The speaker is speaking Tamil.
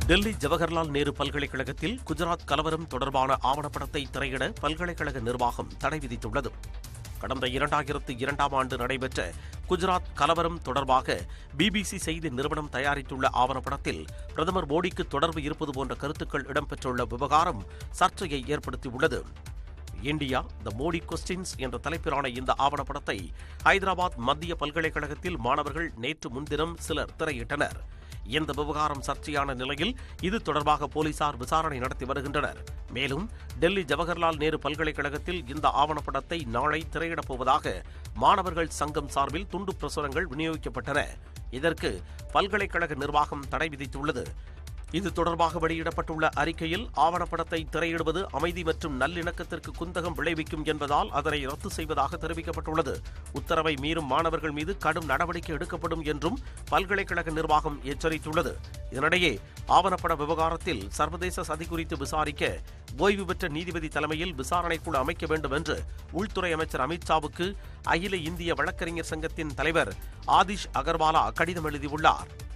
டெல்லி ஜவஹர்லால் நேரு பல்கலைக்கழகத்தில் குஜராத் கலவரம் தொடர்பான ஆவணப்படத்தை திரையிட பல்கலைக்கழக நிர்வாகம் தடை விதித்துள்ளது கடந்த இரண்டாயிரத்து இரண்டாம் ஆண்டு நடைபெற்ற குஜராத் கலவரம் தொடர்பாக பிபிசி செய்தி நிறுவனம் தயாரித்துள்ள ஆவணப்படத்தில் பிரதமர் மோடிக்கு தொடர்பு இருப்பது போன்ற கருத்துக்கள் இடம்பெற்றுள்ள விவகாரம் சர்ச்சையை ஏற்படுத்தியுள்ளது இந்தியா த மோடி கொஸ்டின்ஸ் என்ற தலைப்பிலான இந்த ஆவணப்படத்தை ஹைதராபாத் மத்திய பல்கலைக்கழகத்தில் மாணவர்கள் நேற்று முன்தினம் சிலர் திரையிட்டனர் இந்த விவகாரம் சர்ச்சையான நிலையில் இது தொடர்பாக போலீசார் விசாரணை நடத்தி வருகின்றனர் மேலும் டெல்லி ஜவஹர்லால் நேரு பல்கலைக்கழகத்தில் இந்த ஆவணப்படத்தை நாளை திரையிடப் போவதாக மாணவர்கள் சங்கம் சார்பில் துண்டு பிரசுரங்கள் விநியோகிக்கப்பட்டன இதற்கு பல்கலைக்கழக நிர்வாகம் தடை விதித்துள்ளது இது தொடர்பாக வெளியிடப்பட்டுள்ள அறிக்கையில் ஆவணப்படத்தை திரையிடுவது அமைதி மற்றும் நல்லிணக்கத்திற்கு குந்தகம் விளைவிக்கும் என்பதால் அதனை ரத்து செய்வதாக தெரிவிக்கப்பட்டுள்ளது உத்தரவை மீறும் மாணவர்கள் மீது கடும் நடவடிக்கை எடுக்கப்படும் என்றும் பல்கலைக்கழக நிர்வாகம் எச்சரித்துள்ளது இதனிடையே ஆவணப்பட விவகாரத்தில் சர்வதேச சதி குறித்து விசாரிக்க ஓய்வு பெற்ற நீதிபதி தலைமையில் விசாரணை குழு அமைக்க வேண்டும் என்று உள்துறை அமைச்சர் அமித்ஷாவுக்கு அகில இந்திய வழக்கறிஞர் சங்கத்தின் தலைவர் ஆதிஷ் அகர்வாலா கடிதம் எழுதியுள்ளார்